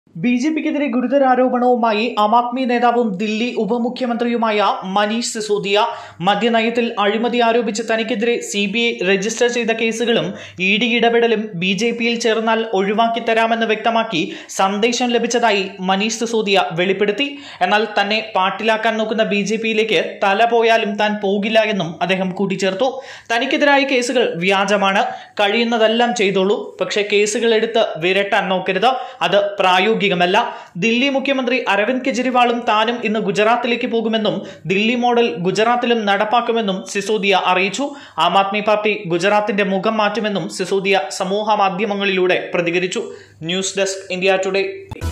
B J പിക്കെതിരെ ഗുരുതര ആരോപണവുമായി ആം ആദ്മി നേതാവും ദില്ലി ഉപമുഖ്യമന്ത്രിയുമായ മനീഷ് സിസോദിയ മദ്യനയത്തിൽ അഴിമതി ആരോപിച്ച് തനിക്കെതിരെ സി ബി ഐ രജിസ്റ്റർ ചെയ്ത കേസുകളും ഇ ഡി ഇടപെടലും ബി ജെ പിയിൽ ചേർന്നാൽ ഒഴിവാക്കി തരാമെന്ന് വ്യക്തമാക്കി സന്ദേശം ലഭിച്ചതായി മനീഷ് സിസോദിയ വെളിപ്പെടുത്തി എന്നാൽ തന്നെ പാട്ടിലാക്കാൻ നോക്കുന്ന ബി ജെ പിയിലേക്ക് തല പോയാലും താൻ പോകില്ല എന്നും അദ്ദേഹം കൂട്ടിച്ചേർത്തു തനിക്കെതിരായ കേസുകൾ വ്യാജമാണ് കഴിയുന്നതെല്ലാം ചെയ്തോളൂ പക്ഷേ കേസുകൾ എടുത്ത് വിരട്ടാൻ നോക്കരുത് അത് പ്രായോഗിക പ്രായോഗികമല്ല ദില്ലി മുഖ്യമന്ത്രി അരവിന്ദ് കെജ്രിവാളും താനും ഇന്ന് ഗുജറാത്തിലേക്ക് പോകുമെന്നും ദില്ലി മോഡൽ ഗുജറാത്തിലും നടപ്പാക്കുമെന്നും സിസോദിയ അറിയിച്ചു ആം ആദ്മി പാർട്ടി ഗുജറാത്തിന്റെ മുഖം മാറ്റുമെന്നും സിസോദിയ സമൂഹ മാധ്യമങ്ങളിലൂടെ പ്രതികരിച്ചു ന്യൂസ് ഡെസ്ക് ഇന്ത്യ ടുഡേ